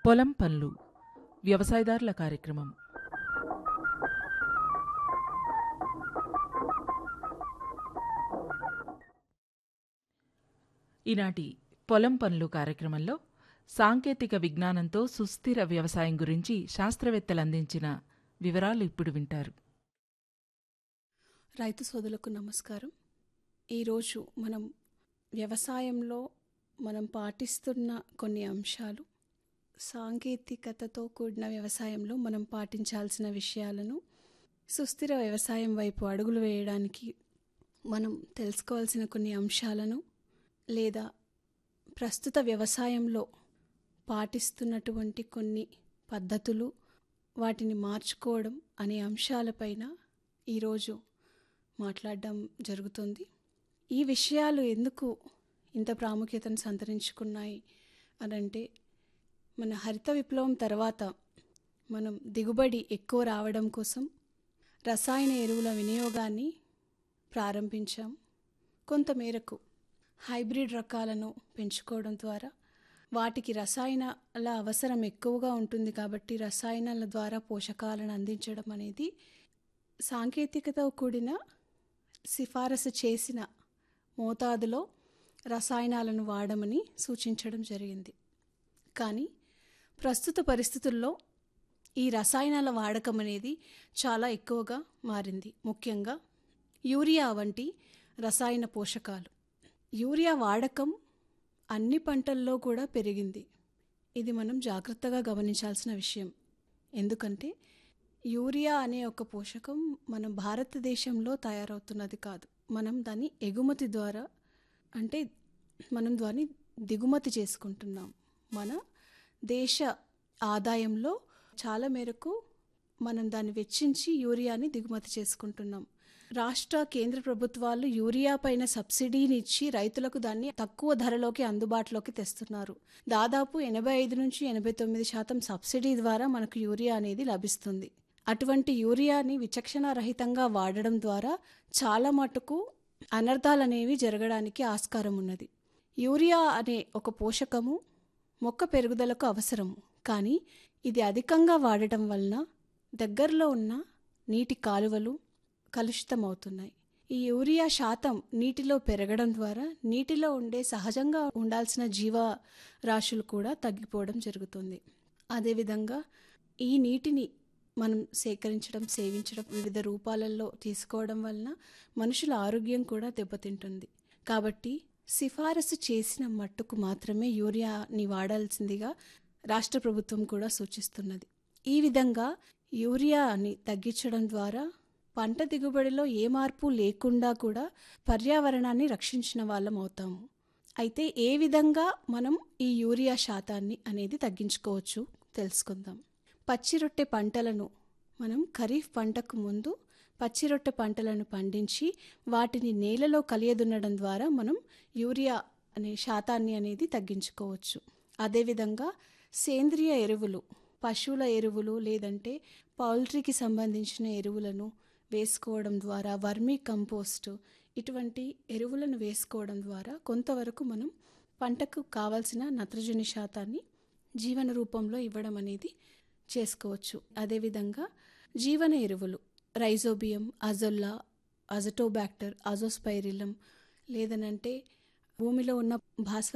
పొలం పనులు వ్యవసాయదారుల కార్యక్రమం ఈనాటి పొలం పనులు కార్యక్రమంలో సాంకేతిక విజ్ఞానంతో సుస్థిర వ్యవసాయం గురించి శాస్త్రవేత్తలు అందించిన వివరాలు ఇప్పుడు వింటారు రైతు సోదరులకు నమస్కారం ఈరోజు మనం వ్యవసాయంలో మనం పాటిస్తున్న కొన్ని అంశాలు సాంకేతికతతో కూడిన వ్యవసాయంలో మనం పాటించాల్సిన విషయాలను సుస్థిర వ్యవసాయం వైపు అడుగులు వేయడానికి మనం తెలుసుకోవాల్సిన కొన్ని అంశాలను లేదా ప్రస్తుత వ్యవసాయంలో పాటిస్తున్నటువంటి కొన్ని పద్ధతులు వాటిని మార్చుకోవడం అనే అంశాలపైన ఈరోజు మాట్లాడడం జరుగుతుంది ఈ విషయాలు ఎందుకు ఇంత ప్రాముఖ్యతను సంతరించుకున్నాయి అనంటే మన హరిత విప్లవం తర్వాత మనం దిగుబడి ఎక్కువ రావడం కోసం రసాయన ఎరువుల వినియోగాన్ని ప్రారంభించాం కొంతమేరకు హైబ్రిడ్ రకాలను పెంచుకోవడం ద్వారా వాటికి రసాయనాల అవసరం ఎక్కువగా ఉంటుంది కాబట్టి రసాయనాల ద్వారా పోషకాలను అందించడం అనేది సాంకేతికతో కూడిన సిఫారసు చేసిన మోతాదులో రసాయనాలను వాడమని సూచించడం జరిగింది కానీ ప్రస్తుత పరిస్థితుల్లో ఈ రసాయనాల వాడకం అనేది చాలా ఎక్కువగా మారింది ముఖ్యంగా యూరియా వంటి రసాయన పోషకాలు యూరియా వాడకం అన్ని పంటల్లో కూడా పెరిగింది ఇది మనం జాగ్రత్తగా గమనించాల్సిన విషయం ఎందుకంటే యూరియా అనే ఒక పోషకం మన భారతదేశంలో తయారవుతున్నది కాదు మనం దాన్ని ఎగుమతి ద్వారా అంటే మనం దాన్ని దిగుమతి చేసుకుంటున్నాం మన దేశ ఆదాయంలో చాలా మేరకు మనం దాన్ని వెచ్చించి యూరియాని దిగుమతి చేసుకుంటున్నాం రాష్ట్ర కేంద్ర ప్రభుత్వాలు యూరియా పైన సబ్సిడీని ఇచ్చి రైతులకు దాన్ని తక్కువ ధరలోకి అందుబాటులోకి తెస్తున్నారు దాదాపు ఎనభై ఐదు నుంచి ఎనభై తొమ్మిది శాతం సబ్సిడీ ద్వారా మనకు యూరియా అనేది లభిస్తుంది అటువంటి యూరియాని విచక్షణారహితంగా వాడడం ద్వారా చాలా మటుకు అనర్థాలు అనేవి జరగడానికి ఆస్కారం ఉన్నది యూరియా అనే ఒక పోషకము మొక్క పెరుగుదలకు అవసరము కానీ ఇది అధికంగా వాడటం వలన దగ్గరలో ఉన్న నీటి కాలువలు కలుషితమవుతున్నాయి ఈ యూరియా శాతం నీటిలో పెరగడం ద్వారా నీటిలో ఉండే సహజంగా ఉండాల్సిన జీవరాశులు కూడా తగ్గిపోవడం జరుగుతుంది అదేవిధంగా ఈ నీటిని మనం సేకరించడం సేవించడం వివిధ రూపాలలో తీసుకోవడం వలన మనుషుల ఆరోగ్యం కూడా దెబ్బతింటుంది కాబట్టి సిఫారసు చేసిన మట్టుకు మాత్రమే యూరియాని వాడాల్సిందిగా రాష్ట్ర ప్రభుత్వం కూడా సూచిస్తున్నది ఈ విధంగా యూరియాని తగ్గించడం ద్వారా పంట దిగుబడిలో ఏ మార్పు లేకుండా కూడా పర్యావరణాన్ని రక్షించిన వాళ్ళం అవుతాము అయితే ఏ విధంగా మనం ఈ యూరియా శాతాన్ని అనేది తగ్గించుకోవచ్చు తెలుసుకుందాం పచ్చి రొట్టె పంటలను మనం ఖరీఫ్ పంటకు ముందు పచ్చి రొట్టె పంటలను పండించి వాటిని నేలలో కలియదున్నడం ద్వారా మనం యూరియా అనే శాతాన్ని అనేది తగ్గించుకోవచ్చు అదేవిధంగా సేంద్రియ ఎరువులు పశువుల ఎరువులు లేదంటే పౌల్ట్రీకి సంబంధించిన ఎరువులను వేసుకోవడం ద్వారా వర్మీ కంపోస్ట్ ఇటువంటి ఎరువులను వేసుకోవడం ద్వారా కొంతవరకు మనం పంటకు కావాల్సిన నత్రజని శాతాన్ని జీవన రూపంలో ఇవ్వడం అనేది చేసుకోవచ్చు అదేవిధంగా జీవన ఎరువులు రైజోబియం అజొల్లా అజటోబ్యాక్టర్ అజోస్పైరిలం లేదనంటే భూమిలో ఉన్న భాస్వ